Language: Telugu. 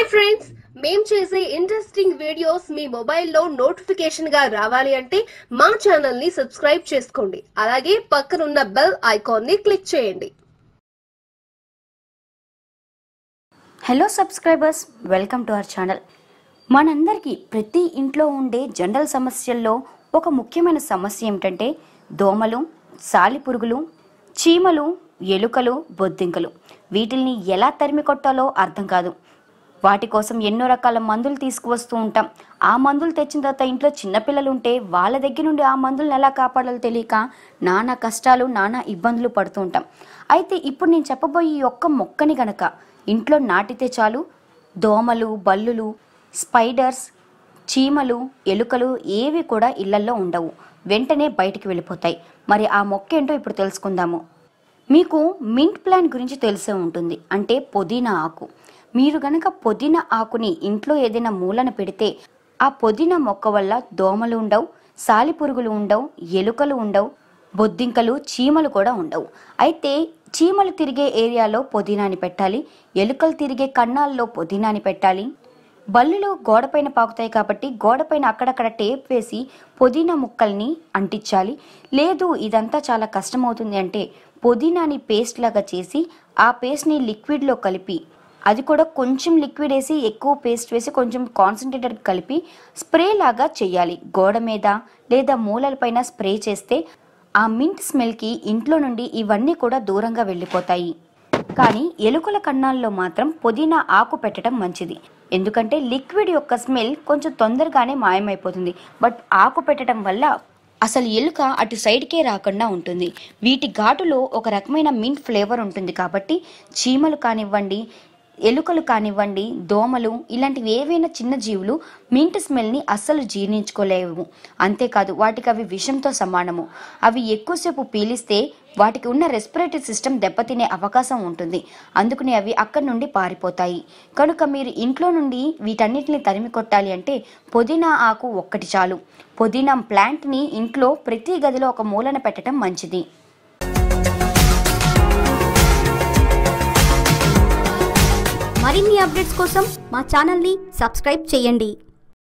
హాయ్ ఫ్రెండ్స్ మేం చేసే ఇంట్రెస్టింగ్ వీడియోస్ మీ మొబైల్లో నోటిఫికేషన్ గా రావాలి అంటే మా ఛానల్ ని సబ్స్క్రైబ్ చేసుకోండి అలాగే పక్కనున్న బెల్ ఐకాన్ ని క్లిక్ చేయండి hello subscribers welcome to our channel మనందరికీ ప్రతి ఇంట్లో ఉండే జనరల్ సమస్యల్లో ఒక ముఖ్యమైన సమస్య ఏమిటంటే దోమలు సాలిపురుగులు చీమలు ఎలుకలు బొద్దింకలు వీటిల్ని ఎలా తరిమి కొట్టాలో అర్థం కాదు వాటి కోసం ఎన్నో రకాల మందులు తీసుకువస్తూ ఉంటాం ఆ మందులు తెచ్చిన తర్వాత ఇంట్లో చిన్నపిల్లలు ఉంటే వాళ్ళ దగ్గర నుండి ఆ మందులను ఎలా కాపాడాలో తెలియక నానా కష్టాలు నానా ఇబ్బందులు పడుతూ ఉంటాం అయితే ఇప్పుడు నేను చెప్పబోయే ఈ ఒక్క మొక్కని గనక ఇంట్లో నాటితే చాలు దోమలు బల్లులు స్పైడర్స్ చీమలు ఎలుకలు ఏవి కూడా ఇళ్లల్లో ఉండవు వెంటనే బయటికి వెళ్ళిపోతాయి మరి ఆ మొక్క ఏంటో ఇప్పుడు తెలుసుకుందాము మీకు మింట్ ప్లాంట్ గురించి తెలిసే ఉంటుంది అంటే పుదీనా ఆకు మీరు గనక పుదీనా ఆకుని ఇంట్లో ఏదైనా మూలన పెడితే ఆ పుదీనా మొక్క వల్ల దోమలు ఉండవు సాలిపురుగులు ఉండవు ఎలుకలు ఉండవు బొద్దింకలు చీమలు కూడా ఉండవు అయితే చీమలు తిరిగే ఏరియాలో పుదీనాని పెట్టాలి ఎలుకలు తిరిగే కన్నాల్లో పుదీనాని పెట్టాలి బల్లులు గోడపైన పాకుతాయి కాబట్టి గోడపైన అక్కడక్కడ టేప్ వేసి పుదీనా ముక్కల్ని అంటించాలి లేదు ఇదంతా చాలా కష్టమవుతుంది అంటే పుదీనాని పేస్ట్ లాగా చేసి ఆ పేస్ట్ని లిక్విడ్లో కలిపి అది కూడా కొంచెం లిక్విడ్ వేసి ఎక్కువ పేస్ట్ వేసి కొంచెం కాన్సన్ట్రేటెడ్ కలిపి స్ప్రే లాగా చేయాలి గోడ మీద లేదా మూలలపైన స్ప్రే చేస్తే ఆ మింట్ స్మెల్కి ఇంట్లో నుండి ఇవన్నీ కూడా దూరంగా వెళ్ళిపోతాయి కానీ ఎలుకల కన్నాల్లో మాత్రం పుదీనా ఆకు పెట్టడం మంచిది ఎందుకంటే లిక్విడ్ యొక్క స్మెల్ కొంచెం తొందరగానే మాయమైపోతుంది బట్ ఆకు పెట్టడం వల్ల అసలు ఎలుక అటు సైడ్కే రాకుండా ఉంటుంది వీటి ఘాటులో ఒక రకమైన మింట్ ఫ్లేవర్ ఉంటుంది కాబట్టి చీమలు కానివ్వండి ఎలుకలు కానివ్వండి దోమలు ఇలాంటివి ఏవైనా చిన్న జీవులు మింట్ స్మెల్ని అస్సలు జీర్ణించుకోలేవు అంతేకాదు వాటికి అవి విషంతో సమానము అవి ఎక్కువసేపు పీలిస్తే వాటికి ఉన్న రెస్పిరేటరీ సిస్టమ్ దెబ్బతినే అవకాశం ఉంటుంది అందుకని అవి అక్కడి నుండి పారిపోతాయి కనుక మీరు ఇంట్లో నుండి వీటన్నిటిని తరిమి కొట్టాలి అంటే పుదీనా ఆకు ఒక్కటి చాలు పుదీనా ప్లాంట్ని ఇంట్లో ప్రతి గదిలో ఒక మూలన పెట్టడం మంచిది మరిన్ని అప్డేట్స్ కోసం మా ఛానల్ని సబ్స్క్రైబ్ చేయండి